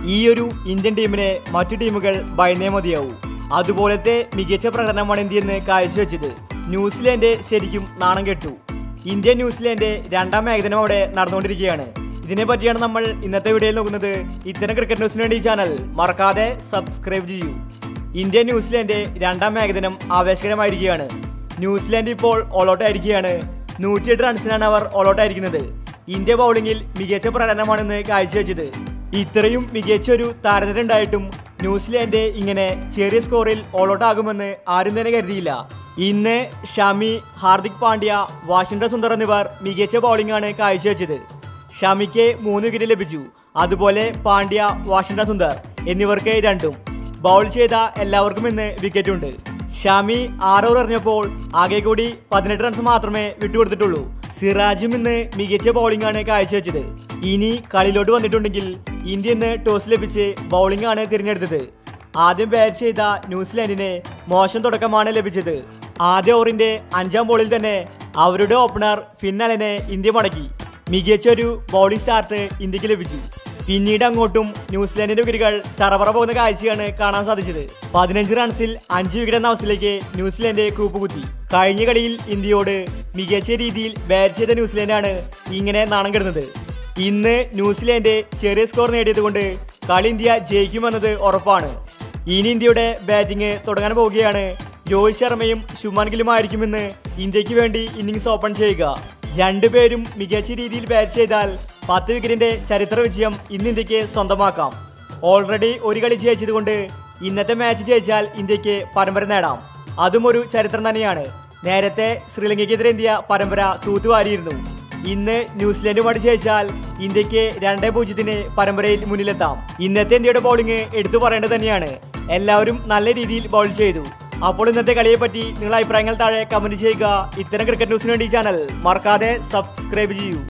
ഈ ഒരു ഇന്ത്യൻ ടീമിനെ മറ്റു ടീമുകൾ ഭയന്നേ മതിയാവൂ അതുപോലത്തെ മികച്ച പ്രകടനമാണ് ഇന്ത്യ ഇന്ന് കാഴ്ചവെച്ചത് ന്യൂസിലാൻഡ് ശരിക്കും നാണം കെട്ടു ഇന്ത്യ ന്യൂസിലാൻഡ് രണ്ടാം ഏകദിനം അവിടെ നടന്നുകൊണ്ടിരിക്കുകയാണ് ഇതിനെ പറ്റിയാണ് നമ്മൾ ഇന്നത്തെ വീഡിയോയിൽ നോക്കുന്നത് ഇത്തരം ക്രിക്കറ്റ് ന്യൂസിന് വേണ്ടി ഈ ചാനൽ മറക്കാതെ സബ്സ്ക്രൈബ് ചെയ്യൂ ഇന്ത്യ ന്യൂസിലാൻഡ് രണ്ടാം ഏകദിനം ആവേശകരമായിരിക്കുകയാണ് ന്യൂസിലാൻഡ് ഇപ്പോൾ ഓൾ ഔട്ട് ആയിരിക്കുകയാണ് നൂറ്റിയെട്ട് റൺസിനാണ് അവർ ഓൾ ഔട്ട് ആയിരിക്കുന്നത് ഇന്ത്യ ബൗളിംഗിൽ മികച്ച പ്രകടനമാണെന്ന് കാഴ്ചവെച്ചത് ഇത്രയും മികച്ച ഒരു താരനിര ഉണ്ടായിട്ടും ന്യൂസിലാൻഡ് ഇങ്ങനെ ചെറിയ സ്കോറിൽ ഓൾ ഔട്ട് ആകുമെന്ന് ആരും തന്നെ കരുതിയില്ല ഇന്ന് ഷമി ഹാർദിക് പാണ്ഡ്യ വാഷിംഗ്ടൺ സുന്ദർ എന്നിവർ മികച്ച ബൗളിംഗാണ് കാഴ്ചവെച്ചത് ഷമിക്ക് മൂന്ന് വിക്കറ്റ് ലഭിച്ചു അതുപോലെ പാണ്ഡ്യ വാഷിംഗ്ടൺ സുന്ദർ എന്നിവർക്ക് രണ്ടും ബൗൾ ചെയ്ത എല്ലാവർക്കും ഇന്ന് വിക്കറ്റ് ഉണ്ട് ഷമി ആറ് ഓവർ എറിഞ്ഞപ്പോൾ ആകെ കൂടി പതിനെട്ട് റൺസ് മാത്രമേ വിട്ടുകൊടുത്തിട്ടുള്ളൂ സിറാജും ഇന്ന് മികച്ച ബൗളിംഗ് ആണ് കാഴ്ചവെച്ചത് ഇനി കളിയിലോട്ട് വന്നിട്ടുണ്ടെങ്കിൽ ഇന്ത്യ ഇന്ന് ടോസ് ലഭിച്ച് ബൗളിംഗ് ആണ് തിരഞ്ഞെടുത്തത് ആദ്യം ബാറ്റ് ചെയ്ത ന്യൂസിലാൻഡിന് മോശം തുടക്കമാണ് ലഭിച്ചത് ആദ്യ ഓവറിന്റെ അഞ്ചാം ബോളിൽ തന്നെ അവരുടെ ഓപ്പണർ ഫിന്നലനെ ഇന്ത്യ മടക്കി മികച്ചൊരു ബൗളിംഗ് സ്റ്റാർട്ട് ഇന്ത്യക്ക് ലഭിച്ചു പിന്നീട് അങ്ങോട്ടും ന്യൂസിലാൻഡിന്റെ വിക്കറ്റുകൾ ചറപറ പോകുന്ന കാഴ്ചയാണ് കാണാൻ സാധിച്ചത് പതിനഞ്ച് റൺസിൽ അഞ്ച് വിക്കറ്റ് എന്ന അവസ്ഥയിലേക്ക് ന്യൂസിലാൻഡ് കൂപ്പുകുത്തി കഴിഞ്ഞ കളിയിൽ ഇന്ത്യയോട് മികച്ച രീതിയിൽ ബാറ്റ് ചെയ്ത ന്യൂസിലാൻഡാണ് ഇങ്ങനെ നാണം കെടുന്നത് ഇന്ന് ന്യൂസിലാൻഡ് ചെറിയ സ്കോർ നേടിയതുകൊണ്ട് കളി ഇന്ത്യ ജയിക്കുമെന്നത് ഉറപ്പാണ് ഇനി ഇന്ത്യയുടെ ബാറ്റിംഗ് തുടങ്ങാൻ പോവുകയാണ് രോഹിത് ശർമ്മയും ശുമാൻ ഗില്ലുമായിരിക്കുമെന്ന് ഇന്ത്യക്ക് വേണ്ടി ഇന്നിങ്സ് ഓപ്പൺ ചെയ്യുക രണ്ടുപേരും മികച്ച രീതിയിൽ ബാറ്റ് ചെയ്താൽ പത്ത് വിക്കറ്റിന്റെ ചരിത്ര വിജയം ഇന്ന് ഇന്ത്യക്ക് സ്വന്തമാക്കാം ഓൾറെഡി ഒരു കളി ജയിച്ചതുകൊണ്ട് ഇന്നത്തെ മാച്ച് ജയിച്ചാൽ ഇന്ത്യക്ക് പരമ്പര നേടാം അതും ഒരു ചരിത്രം തന്നെയാണ് നേരത്തെ ശ്രീലങ്കയ്ക്കെതിരെ ഇന്ത്യ പരമ്പര തൂത്തുവാരിയിരുന്നു ഇന്ന് ന്യൂസിലൻഡുമായിട്ട് ജയിച്ചാൽ ഇന്ത്യക്ക് രണ്ടേ പൂജ്യത്തിന് പരമ്പരയിൽ മുന്നിലെത്താം ഇന്നത്തെ ഇന്ത്യയുടെ ബൗളിംഗ് എടുത്തു പറയേണ്ടത് തന്നെയാണ് എല്ലാവരും നല്ല രീതിയിൽ ബൗൾ ചെയ്തു അപ്പോൾ ഇന്നത്തെ കളിയെ പറ്റി നിങ്ങളുടെ അഭിപ്രായങ്ങൾ താഴെ കമന്റ് ചെയ്യുക ഇത്തരം ക്രിക്കറ്റ് ന്യൂസിന് വേണ്ടി ഈ ചാനൽ മറക്കാതെ സബ്സ്ക്രൈബ് ചെയ്യൂ